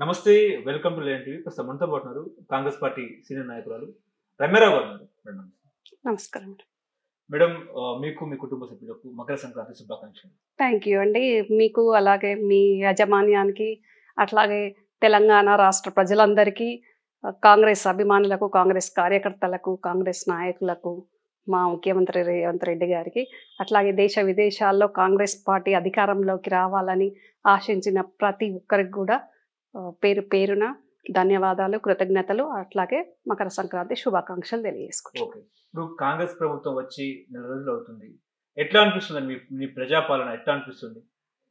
నమస్తే welcome to lane TV ప్రస్తుతం మనతో పాటు ఉన్నారు కాంగ్రెస్ పార్టీ సీనియర్ నాయకురాలు రమ్యారావు గారు ఉన్నారు. మేడం నమస్కారం మేడం ఆ, మీకు మీ కుటుంబ సభ్యులకు మకర సంక్రాంతి శుభాకాంక్షలు థ్యాంక్ యూ అండి మీకు అలాగే మీ యాజమాన్యానికి అట్లాగే తెలంగాణ రాష్ట్ర ప్రజలందరికీ ఆ, కాంగ్రెస్ అభిమానులకు కాంగ్రెస్ కార్యకర్తలకు కాంగ్రెస్ నాయకులకు మా ముఖ్యమంత్రి రేవంత్ రెడ్డి గారికి అట్లాగే దేశ విదేశాల్లో కాంగ్రెస్ పార్టీ అధికారంలోకి రావాలని ఆశించిన ప్రతి ఒక్కరికి కూడా ఆ, పేరు పేరున ధన్యవాదాలు కృతజ్ఞతలు అట్లాగే మకర సంక్రాంతి శుభాకాంక్షలు తెలియజేసుకుంటాం ఓకే ఇప్పుడు కాంగ్రెస్ ప్రభుత్వం వచ్చి నెల రోజులు అవుతుంది ఎట్లా అనిపిస్తుంది మీ మీ ప్రజాపాలన ఎట్లా అనిపిస్తుంది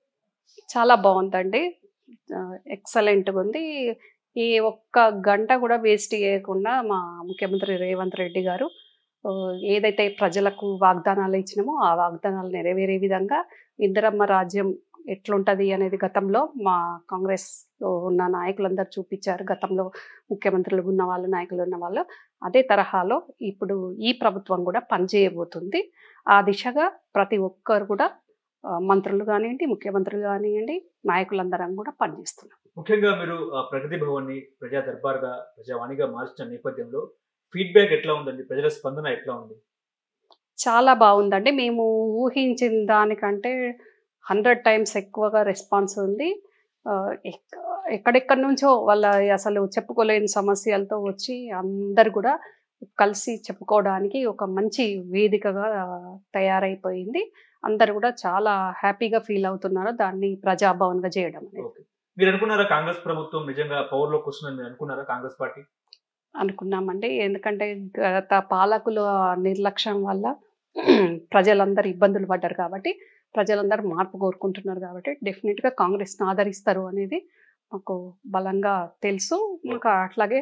చాలా బాగుందండి ఎక్సలెంట్గా ఉంది ఈ ఒక్క గంట కూడా వేస్ట్ చేయకుండా మా ముఖ్యమంత్రి రేవంత్ రెడ్డి గారు ఆ, ఏదైతే ప్రజలకు వాగ్దానాలు ఇచ్చినామో ఆ వాగ్దానాలు నెరవేరే విధంగా ఇందిరమ్మ రాజ్యం ఎట్లుంటది అనేది గతంలో మా కాంగ్రెస్లో ఉన్న నాయకులందరూ చూపించారు గతంలో ముఖ్యమంత్రులు ఉన్న వాళ్ళు నాయకులు ఉన్న వాళ్ళు అదే తరహాలో ఇప్పుడు ఈ ప్రభుత్వం కూడా పనిచేయబోతుంది ఆ దిశగా ప్రతి ఒక్కరు కూడా ఆ, మంత్రులు కానివ్వండి ముఖ్యమంత్రులు కానివ్వండి నాయకులందరం కూడా పనిచేస్తున్నాం ముఖ్యంగా మీరు ఆ, ప్రగతి భవన్ని ప్రజా దర్బార్గా ప్రజావాణిగా మార్చిన నేపథ్యంలో ఫీడ్బ్యాక్ ఎట్లా ఉందండి ప్రజల స్పందన ఎట్లా ఉంది చాలా బాగుందండి మేము ఊహించిన దానికంటే హండ్రెడ్ టైమ్స్ ఎక్కువగా రెస్పాన్స్ ఉంది ఆ, ఎక్క- ఎక్కడెక్కడి నుంచో వాళ్ళ అసలు చెప్పుకోలేని సమస్యలతో వచ్చి అందరు కూడా కలిసి చెప్పుకోవడానికి ఒక మంచి వేదికగా ఆ, తయారైపోయింది అందరు కూడా చాలా హ్యాపీగా ఫీల్ అవుతున్నారు దాన్ని ప్రజాభవన్గా చేయడం అనేది ఓకే మీరు అనుకున్నారా కాంగ్రెస్ ప్రభుత్వం నిజంగా పవర్లోకి వస్తుందని మీరు అనుకున్నారా కాంగ్రెస్ పార్టీ అనుకున్నామండి ఎందుకంటే గత పాలకుల నిర్లక్ష్యం వల్ల ప్రజలందరూ ఇబ్బందులు పడ్డారు కాబట్టి ప్రజలందరూ మార్పు కోరుకుంటున్నారు కాబట్టి డెఫినెట్గా కాంగ్రెస్ని ఆదరిస్తారు అనేది మాకు బలంగా తెలుసు ఇంకా అట్లాగే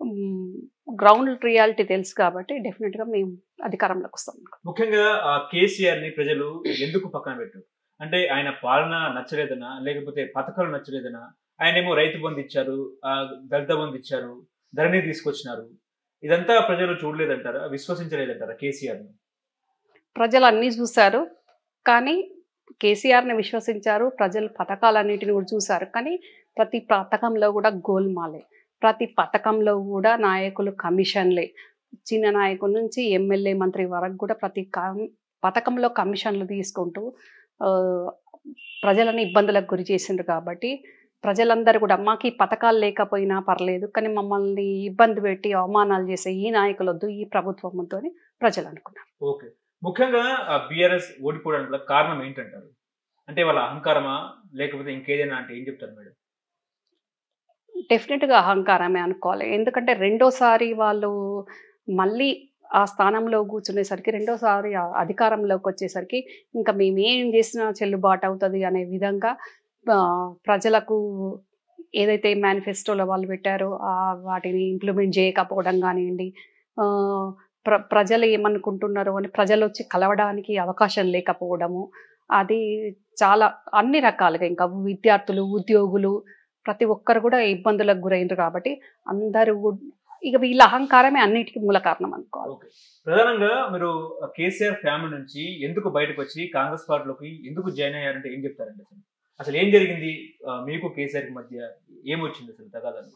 గ్రౌండ్ రియాలిటీ తెలుసు కాబట్టి డెఫినెట్గా మేము అధికారంలోకి వస్తాం ముఖ్యంగా ఆ కేసీఆర్ ని ప్రజలు ఎందుకు పక్కన పెట్టారు అంటే ఆయన పాలన నచ్చలేదనా లేకపోతే పథకాలు నచ్చలేదనా ఆయన ఏమో రైతు బంధు ఇచ్చారు ఆ దళిత బంధు ఇచ్చారు ధరణి తీసుకొచ్చినారు ఇదంతా ప్రజలు చూడలేదంటారా విశ్వసించలేదంటారా కేసీఆర్ ని ప్రజలు అన్నీ చూశారు కానీ కేసీఆర్ని విశ్వసించారు ప్రజలు పథకాలన్నిటిని కూడా చూశారు కానీ ప్రతి పథకంలో కూడా గోల్మాలే ప్రతి పథకంలో కూడా నాయకులు కమిషన్లే చిన్న నాయకుల నుంచి ఎమ్మెల్యే మంత్రి వరకు కూడా ప్రతి కం- పథకంలో కమిషన్లు తీసుకుంటూ ఆ, ప్రజలను ఇబ్బందులకు గురి చేసిండ్రు కాబట్టి ప్రజలందరూ కూడా మాకు ఈ పథకాలు లేకపోయినా పర్లేదు కానీ మమ్మల్ని ఇబ్బంది పెట్టి అవమానాలు చేసే ఈ నాయకులు వద్దు ఈ ప్రభుత్వం వద్దు అని ప్రజలు అనుకున్నారు ఓకే ముఖ్యంగా బీఆర్ఎస్ ఓడిపోవడానికి గల కారణం ఏంటంటారు అంటే వాళ్ళ అహంకారమా లేకపోతే ఇంకేదైనా అంటే ఏం చెప్తారు మేడం డెఫినెట్గా అహంకారమే అనుకోవాలి ఎందుకంటే రెండోసారి వాళ్ళు మళ్ళీ ఆ స్థానంలో కూర్చునేసరికి రెండోసారి ఆ అధికారంలోకి వచ్చేసరికి ఇంకా మేము ఏం చేసినా చెల్లుబాటు అవుతుంది అనే విధంగా ఆ, ప్రజలకు ఏదైతే మేనిఫెస్టోలో వాళ్ళు పెట్టారో ఆ వాటిని ఇంప్లిమెంట్ చేయకపోవడం కానివ్వండి ఆ, ప్ర ప్రజలు ఏమనుకుంటున్నారో అని ప్రజలు వచ్చి కలవడానికి అవకాశం లేకపోవడము అది చాలా అన్ని రకాలుగా ఇంకా విద్యార్థులు ఉద్యోగులు ప్రతి ఒక్కరు కూడా ఇబ్బందులకు గురైనరు కాబట్టి అందరూ కూడా- ఇక వీళ్ళ అహంకారమే అన్నిటికీ మూల కారణం అనుకోవాలి ఓకే ప్రధానంగా మీరు కేసీఆర్ ఫ్యామిలీ నుంచి ఎందుకు బయటకు వచ్చి కాంగ్రెస్ పార్టీలోకి ఎందుకు జాయిన్ అయ్యారంటే ఏం చెప్తారండి అసలు అసలు ఏం జరిగింది ఆ, మీకు కేసీఆర్ కి మధ్య ఏమొచ్చింది అసలు తగాదాలు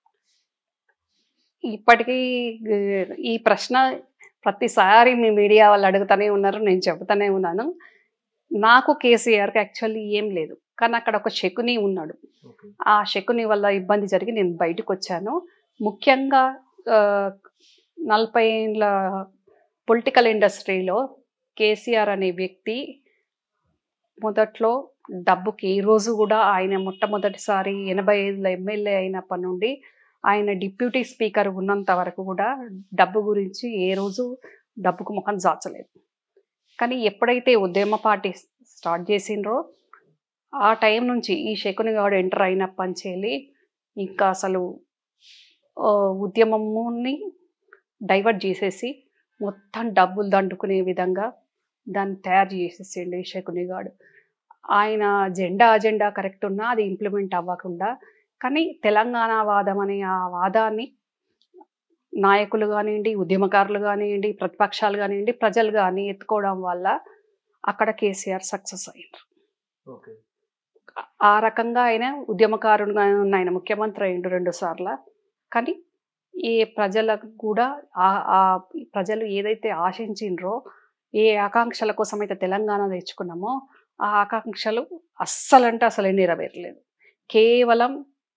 ఇప్పటికీ ఆ, ఈ ప్రశ్న ప్రతిసారి మీ మీడియా వాళ్ళు అడుగుతూనే ఉన్నారు నేను చెబుతూనే ఉన్నాను నాకు కేసీఆర్కి యాక్చువల్లీ ఏం లేదు కానీ అక్కడ ఒక శకుని ఉన్నాడు ఓకే ఆ శకుని వల్ల ఇబ్బంది జరిగి నేను బయటకు వచ్చాను ముఖ్యంగా ఆ, నలభై ఏళ్ళ పొలిటికల్ ఇండస్ట్రీలో కేసీఆర్ అనే వ్యక్తి మొదట్లో డబ్బుకి ఈ రోజు కూడా ఆయన మొట్టమొదటిసారి ఎనభై ఐదులో ఎమ్మెల్యే అయినప్పటి నుండి ఆయన డిప్యూటీ స్పీకర్ ఉన్నంత వరకు కూడా డబ్బు గురించి ఏ రోజు డబ్బుకు ముఖం జాచలేదు కానీ ఎప్పుడైతే ఉద్యమ పార్టీ స్టార్ట్ చేసిండ్రో ఆ టైం నుంచి ఈ శకుని గౌడ్ ఎంటర్ అయినప్పటి నుంచి ఇంకా అసలు ఆ, ఉద్యమముని డైవర్ట్ చేసేసి మొత్తం డబ్బులు దండుకునే విధంగా దాన్ని తయారు చేసేసిండు ఈ శకుని గాడు ఆయన జెండా అజెండా కరెక్ట్ ఉన్నా అది ఇంప్లిమెంట్ అవ్వకుండా కానీ తెలంగాణ వాదం అనే ఆ వాదాన్ని నాయకులు కానివ్వండి ఉద్యమకారులు కానివ్వండి ప్రతిపక్షాలు కానివ్వండి ప్రజలు కానీ ఎత్తుకోవడం వల్ల అక్కడ కేసీఆర్ సక్సెస్ అయ్యారు ఓకే ఆ రకంగా ఆయన ఉద్యమకారుడుగా ఉన్న ఆయన ముఖ్యమంత్రి అయిండు రెండు సార్లు కానీ ఏ ప్రజలకు కూడా ఆ ఆ ప్రజలు ఏదైతే ఆశించిండ్రో ఏ ఆకాంక్షల కోసం అయితే తెలంగాణ తెచ్చుకున్నామో ఆ ఆకాంక్షలు అస్సలంటే అసలే నెరవేరలేదు కేవలం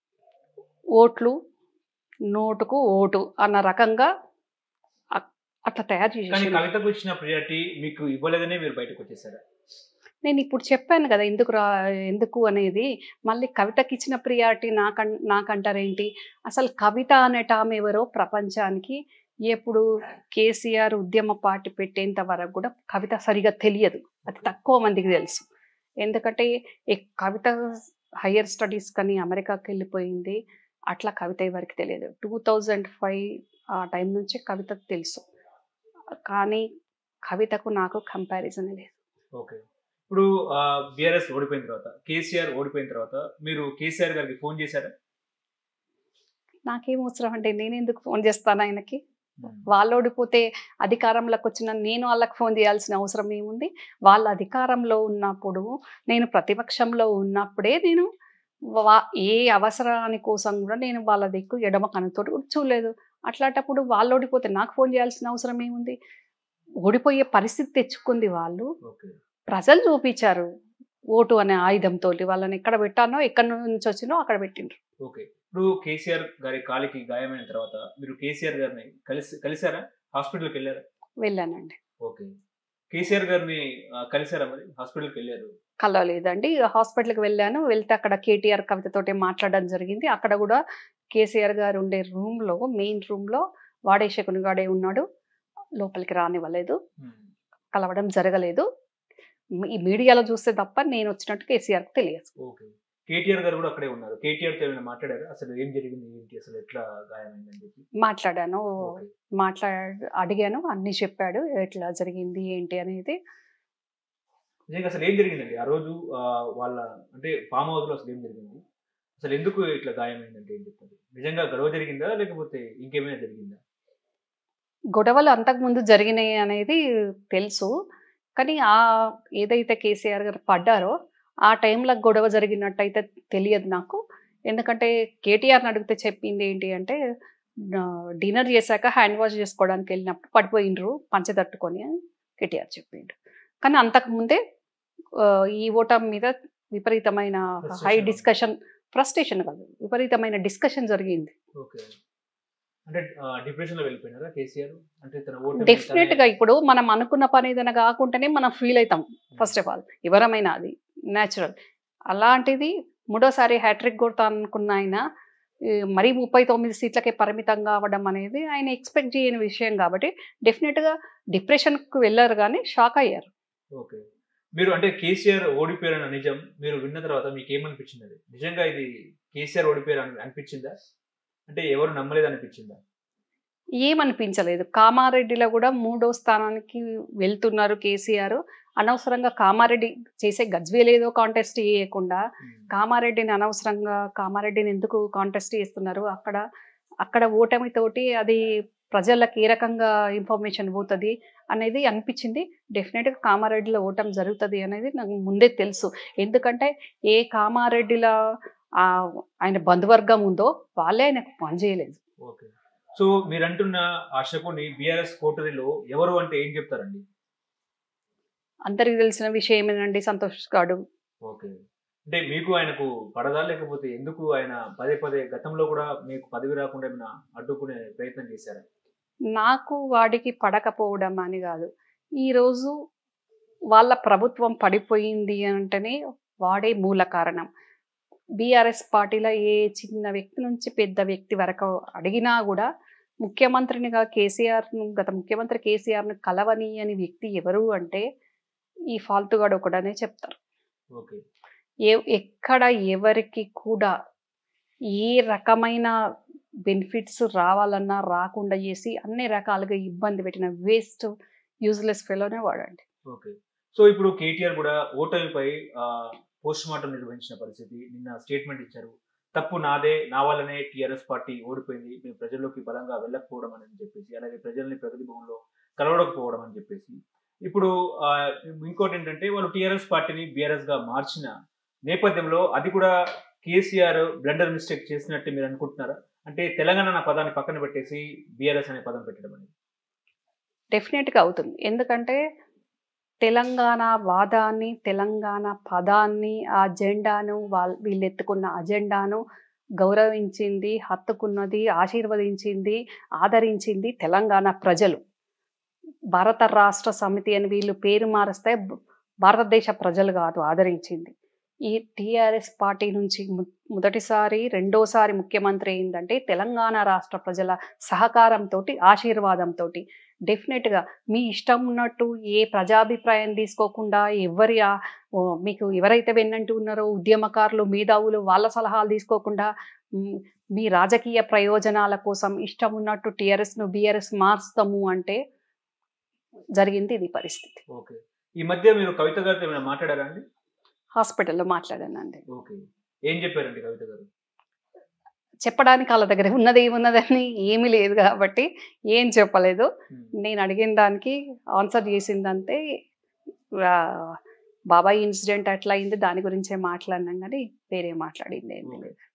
ఓట్లు నోటుకు ఓటు అన్న రకంగా అ- అట్లా తయారు కానీ చేసి కవితకు ఇచ్చిన ప్రియారిటీ మీకు ఇవ్వలేదనే మీరు బయటకు వచ్చేసారా నేను ఇప్పుడు చెప్పాను కదా ఎందుకు రా ఎందుకు అనేది మళ్ళీ కవితకి ఇచ్చిన ప్రియారిటీ నాకం నాకంటారేంటి అసలు కవిత అనేట ఆమె ఎవరో ప్రపంచానికి ఎప్పుడు కేసీఆర్ ఉద్యమ పార్టీ పెట్టేంత వరకు కూడా కవిత సరిగా తెలియదు అది తక్కువ మందికి తెలుసు ఎందుకంటే ఈ కవిత హయ్యర్ స్టడీస్ కానీ అమెరికాకి వెళ్ళిపోయింది అట్లా కవిత ఎవరికి తెలియదు టూ థౌజండ్ ఫైవ్ ఆ టైం నుంచి కవితకు తెలుసు కానీ కవితకు నాకు కంపారిజన్ లేదు ఓకే ఇప్పుడు బిఆర్ఎస్ ఓడిపోయిన తర్వాత కేసీఆర్ ఓడిపోయిన తర్వాత మీరు కేసీఆర్ గారికి ఫోన్ చేశారా నాకేం అవసరం అంటే నేను ఎందుకు ఫోన్ చేస్తాను ఆయనకి వాళ్ళు ఓడిపోతే అధికారంలోకి వచ్చిన నేను వాళ్ళకి ఫోన్ చేయాల్సిన అవసరం ఏముంది వాళ్ళ అధికారంలో ఉన్నప్పుడు నేను ప్రతిపక్షంలో ఉన్నప్పుడే నేను వా- ఏ అవసరాని కోసం కూడా నేను వాళ్ళ దిక్కు ఎడమ కనుతోటి కూడా చూడలేదు అట్లాంటప్పుడు వాళ్ళు ఓడిపోతే నాకు ఫోన్ చేయాల్సిన అవసరం ఏముంది ఓడిపోయే పరిస్థితి తెచ్చుకుంది వాళ్ళు ఓకే ప్రజలు చూపించారు ఓటు అనే ఆయుధంతో వాళ్ళని ఎక్కడ పెట్టానో ఎక్కడి నుంచి వచ్చినో అక్కడ పెట్టిండ్రు ఓకే ఇప్పుడు కేసీఆర్ గారి కాలికి గాయమైన తర్వాత మీరు కేసీఆర్ గారిని కలిసి కలిసారా హాస్పిటల్కి వెళ్ళారా వెళ్ళానండి ఓకే కేసీఆర్ గారిని ఆ, కలిసారా మరి హాస్పిటల్కి వెళ్ళారు కలవలేదండి హాస్పిటల్కి వెళ్ళాను వెళ్తే అక్కడ కేటీఆర్ కవితతోటి మాట్లాడడం జరిగింది అక్కడ కూడా కేసీఆర్ గారు ఉండే రూమ్లో మెయిన్ రూమ్లో వాడే శకుని గాడే ఉన్నాడు లోపలికి రానివ్వలేదు ఉమ్. కలవడం జరగలేదు ఈ మీడియాలో చూస్తే తప్ప నేను వచ్చినట్టు కేసీఆర్కి తెలియదు ఓకే కేటీఆర్ గారు కూడా అక్కడే ఉన్నారు కేటీఆర్ తో ఏమైనా మాట్లాడారు అసలు ఏం జరిగింది ఏంటి అసలు ఎట్లా గాయమైందని చెప్పి మాట్లాడాను ఓకే మాట్లాడ అడిగాను అన్నీ చెప్పాడు ఎట్లా జరిగింది ఏంటి అనేది నిజంగా అసలు ఏం జరిగిందండి ఆ రోజు ఆ, వాళ్ళ అంటే ఫామ్ హౌస్ లో అసలు ఏం జరిగింది అసలు ఎందుకు ఇట్లా గాయమైందంటే ఏం చెప్తారు నిజంగా గొడవ జరిగిందా లేకపోతే ఇంకేమైనా జరిగిందా గొడవలు అంతకుముందు జరిగినాయి అనేది తెలుసు కానీ ఆ ఏదైతే కేసీఆర్ గారు పడ్డారో ఆ టైంలో గొడవ జరిగినట్టయితే తెలియదు నాకు ఎందుకంటే కేటీఆర్ని అడిగితే చెప్పింది ఏంటి అంటే డిన్నర్ చేశాక హ్యాండ్ వాష్ చేసుకోవడానికి వెళ్ళినప్పుడు పడిపోయిండ్రు పంచె తట్టుకొని అని కేటీఆర్ చెప్పిండు కానీ అంతకుముందే ఆ, ఈ ఓటమి మీద విపరీతమైన హై Frustration. డిస్కషన్ ఫ్రస్ట్రేషన్ కాదు విపరీతమైన డిస్కషన్ జరిగింది ఓకే అంటే డిప్రెషన్ లో వెళ్ళిపోయినారా కేసీఆర్ అంటే తన ఓటు డెఫినెట్ గా ఇప్పుడు మనం అనుకున్న పని ఏదైనా కాకుండానే మనం ఫీల్ అవుతాం ఫస్ట్ ఆఫ్ ఆల్ ఎవరమైనా అది న్యాచురల్ అలాంటిది మూడోసారి హ్యాట్రిక్ కొడతా అనుకున్న ఆయన ఈ మరీ ముప్పై తొమ్మిది సీట్లకే పరిమితం కావడం అనేది ఆయన ఎక్స్పెక్ట్ చేయని విషయం కాబట్టి డెఫినెట్గా డిప్రెషన్కు వెళ్ళారు కానీ షాక్ అయ్యారు ఓకే మీరు అంటే కేసీఆర్ ఓడిపోయారన్న నిజం మీరు విన్న తర్వాత మీకు ఏమనిపించింది అది నిజంగా ఇది కేసీఆర్ ఓడిపోయారు అని అనిపించిందా అంటే ఎవరు నమ్మలేదు అనిపించిందా ఏమనిపించలేదు కామారెడ్డిలో కూడా మూడో స్థానానికి వెళ్తున్నారు కేసీఆర్ అనవసరంగా కామారెడ్డి చేసే గజ్వేల్ ఏదో కాంటెస్ట్ చేయకుండా కామారెడ్డిని అనవసరంగా కామారెడ్డిని ఎందుకు కాంటెస్ట్ చేస్తున్నారు అక్కడ అక్కడ ఓటమితోటి అది ప్రజలకు ఏ రకంగా ఇన్ఫర్మేషన్ పోతుంది అనేది అనిపించింది డెఫినెట్గా కామారెడ్డిలో ఓటమి జరుగుతుంది అనేది నాకు ముందే తెలుసు ఎందుకంటే ఏ కామారెడ్డిలో ఆ, ఆయన బంధువర్గం ఉందో వాళ్ళే ఆయనకు పనిచేయలేదు ఓకే సో మీరు అంటున్న ఆ శకుని బీఆర్ఎస్ కోటరీలో ఎవరు అంటే ఏం చెప్తారండి అందరికి తెలిసిన విషయం ఏమేనండి సంతోష్ గాడు ఓకే అంటే మీకు ఆయనకు పడదా లేకపోతే ఎందుకు ఆయన పదే పదే గతంలో కూడా మీకు పదవి రాకుండా ఏమైనా అడ్డుకునే ప్రయత్నం చేశారా నాకు వాడికి పడకపోవడం అని కాదు ఈరోజు వాళ్ళ ప్రభుత్వం పడిపోయింది అంటేనే వాడే మూల కారణం బీఆర్ఎస్ పార్టీలో ఏ చిన్న వ్యక్తి నుంచి పెద్ద వ్యక్తి వరకు అడిగినా కూడా ముఖ్యమంత్రినిగా కేసీఆర్ గత ముఖ్యమంత్రి కేసీఆర్ను కలవని అని వ్యక్తి ఎవరు అంటే ఈ ఫాల్తుగాడు ఒకడనే చెప్తారు ఓకే ఏ ఎక్కడ ఎవరికి కూడా ఏ రకమైన బెనిఫిట్స్ రావాలన్నా రాకుండా చేసి అన్ని రకాలుగా ఇబ్బంది పెట్టిన వేస్ట్ యూజ్లెస్ ఫెలోనే వాడండి ఓకే సో ఇప్పుడు కేటీఆర్ కూడా ఓటమిపై పోస్ట్ మార్టం నిర్వహించిన పరిస్థితి నిన్న స్టేట్మెంట్ ఇచ్చారు తప్పు నాదే నా వల్లనే టీఆర్ఎస్ పార్టీ ఓడిపోయింది మేము ప్రజల్లోకి బలంగా వెళ్ళకపోవడం అని చెప్పేసి అలాగే ప్రజల్ని ప్రగతి భవన్లో కలవడకపోవడం అని చెప్పేసి ఇప్పుడు ఆ, ఇంకోటి ఏంటంటే వాళ్ళు టీఆర్ఎస్ పార్టీని బీఆర్ఎస్ గా మార్చిన నేపథ్యంలో అది కూడా కేసీఆర్ బ్లండర్ మిస్టేక్ చేసినట్టు మీరు అనుకుంటున్నారా అంటే తెలంగాణ అన్న పదాన్ని పక్కన పెట్టేసి బీఆర్ఎస్ అనే పదం పెట్టడం అనేది డెఫినెట్గా అవుతుంది ఎందుకంటే తెలంగాణ వాదాన్ని తెలంగాణ పదాన్ని ఆ అజెండాను వాళ్ళ వీళ్ళు ఎత్తుకున్న అజెండాను గౌరవించింది హత్తుకున్నది ఆశీర్వదించింది ఆదరించింది తెలంగాణ ప్రజలు భారత రాష్ట్ర సమితి అని వీళ్ళు పేరు మారిస్తే బ- భారతదేశ ప్రజలు కాదు ఆదరించింది ఈ టీఆర్ఎస్ పార్టీ నుంచి ము- మొదటిసారి రెండోసారి ముఖ్యమంత్రి అయిందంటే తెలంగాణ రాష్ట్ర ప్రజల సహకారంతో ఆశీర్వాదంతో డెఫినెట్గా మీ ఇష్టం ఉన్నట్టు ఏ ప్రజాభిప్రాయం తీసుకోకుండా ఎవరి ఆ- ఓ మీకు ఎవరైతే వెన్నంటూ ఉన్నారో ఉద్యమకారులు మేధావులు వాళ్ళ సలహాలు తీసుకోకుండా మ్, మీ రాజకీయ ప్రయోజనాల కోసం ఇష్టం ఉన్నట్టు టీఆర్ఎస్ను బీఆర్ఎస్ మార్చుతాము అంటే జరిగింది ఇది పరిస్థితి ఓకే ఈ మధ్య మీరు కవిత గారితో ఏమైనా మాట్లాడారా అండి హాస్పిటల్లో మాట్లాడానండి ఓకే ఏం చెప్పారండి కవిత గారు చెప్పడానికి వాళ్ళ దగ్గర ఉన్నది ఏమున్నదని ఏమీ లేదు కాబట్టి ఏం చెప్పలేదు ఉమ్. నేను అడిగిన దానికి ఆన్సర్ చేసిందంటే ఆ, బాబాయ్ ఇన్సిడెంట్ అట్లా అయింది దాని గురించే మాట్లాడినాం కానీ వేరే మాట్లాడింది ఏమీ లేదు